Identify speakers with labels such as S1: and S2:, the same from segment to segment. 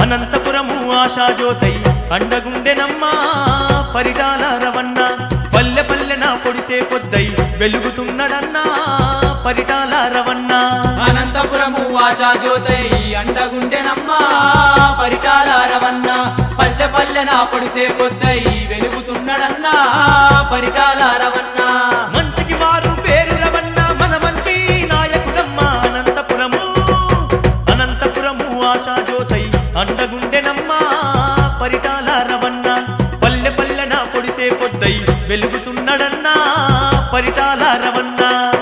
S1: అనంతపురము ఆశాజ్యోతై అండగుండెనమ్మా పరిటాల రవన్న పల్లె పల్లెన పొడిసే పొద్దై వెలుగుతున్నడన్నా పరిటాల రవన్న
S2: అనంతపురము ఆశా జ్యోతై అండగుండెనమ్మా పరిటాల రవన్న పల్లె పల్లెన పొడిసే పొద్దై వెలుగుతున్నాడన్నా పరిటాల రవన్న
S1: మంచికి వారు పేరు రవన్న మన మంచి నాయకుడమ్మా అనంతపురము అనంతపురము ఆశాజ్యోతై అండగుండెనమ్మా పరిటాల రవన్న పల్లె పల్లెన పొడిసే పొద్దై వెలుగుతున్నడన్నా పరిటాల రవన్న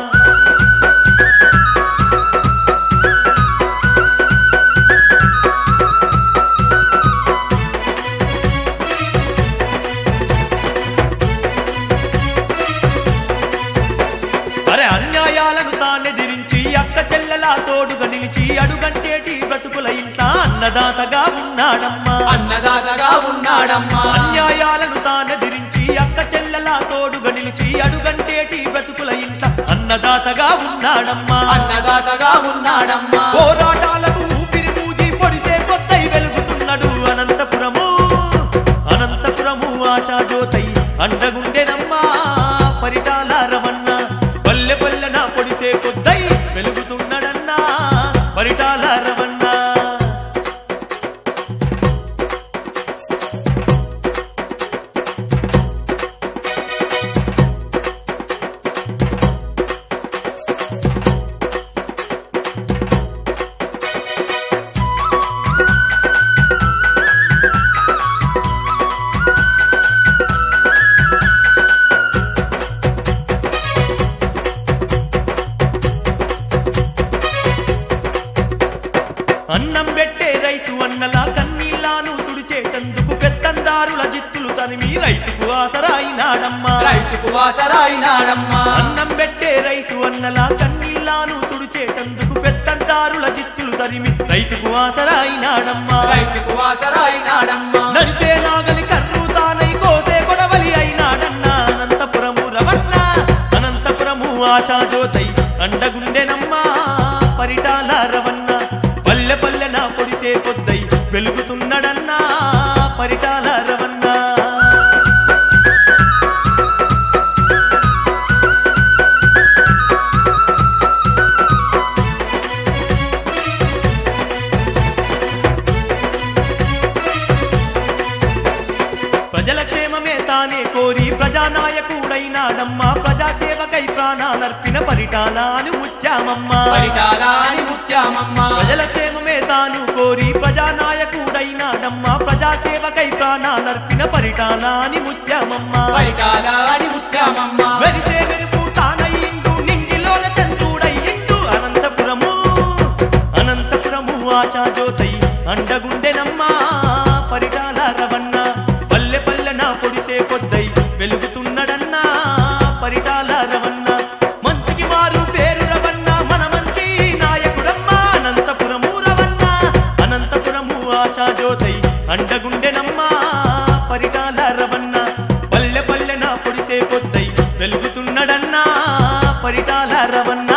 S1: అరే అన్యాయాలను తానెదిరించి అక్క చెల్లెలా తోడుగా నిలిచి అడుగంటేటి బ్రతుకుల ఇంత అన్నదాతగా ఉన్నాడమ్మా
S2: అన్నదాతగా ఉన్నాడమ్మా
S1: అన్యాయాలను తానెదిరించి అక్క చెల్లెలా తోడుగా నిలిచి అడుగంటేటి బ్రతుకుల ఇంత అన్నదాతగా ఉన్నాడమ్మా
S2: అన్నదాతగా ఉన్నాడమ్మా
S1: పోరాటాలకు ఊపిరి పూజి పొడిసే కొత్తై వెలుగుతున్నాడు అనంతపురము అనంతపురము ఆశాజ్యోతై అండగుండెనమ్మా పరిటాల రవన్న పల్లె పల్లెన పొడిసే కొద్దై వెలుగుతున్నాడన్నా పరిటాల రవన్న అన్నం పెట్టే రైతు అన్నలా కన్నీళ్లాను తుడిచేటందుకు పెత్తందారుల జిత్తులు తనిమి రైతుకు ఆసరాయినాడమ్మా
S2: రైతుకు వాసరాయినాడమ్మా
S1: అన్నం పెట్టే రైతు అన్నలా కన్నీళ్లాను తుడిచేటందుకు పెత్తందారుల జిత్తులు తరిమి రైతుకు ఆసరాయినాడమ్మా
S2: రైతుకు వాసరాయినాడమ్మా
S1: నడిసే నాగలి కర్రు తానై కోసే కొడవలి అయినాడన్నా అనంతపురము రవన్న అనంతపురము ఆశాజ్యోతై అండగుండెనమ్మా పరిటాల రవన్న పల్లె పల్లెన పొడిసే పొద్దై వెలుగుతున్నడన్నా పరిటాల రవన్న ప్రజల క్షేమమే తానే కోరి ప్రజానాయకుడైనాడమ్మా ప్రజాసేవకై ప్రాణాలర్పిన పరిటాలాను ముత్యామమ్మా
S2: పరిటాలాని ముత్యామమ్మా
S1: ప్రజల క్షేమమే తాను కోరి ప్రజానాయకుడైనాడమ్మా ప్రజాసేవకై ప్రాణాలర్పిన పరిటాలాని ముత్యామమ్మా
S2: పరిటాలాని ముత్యామమ్మా
S1: వెరిసే వెరుపు తానయ్యిండు నింగిలోన చంద్రుడయ్యిండు అనంతపురము అనంతపురము ఆశాజ్యోతై అండగుండెనమ్మా పరిటాల రవన్న పల్లె పల్లెన పొడిసే కొద్దై వెలుగుతున్నడన్నా పరిటాల రవన్న మంచికి మారు పేరు రవన్న మన మంచి నాయకుడమ్మా అనంతపురము రవన్న అనంతపురము ఆశాజ్యోతై అండగుండెనమ్మా పరిటాల రవన్న పల్లె పల్లెన పొడిసే పొద్దై వెలుగుతున్నడన్నా పరిటాల రవన్న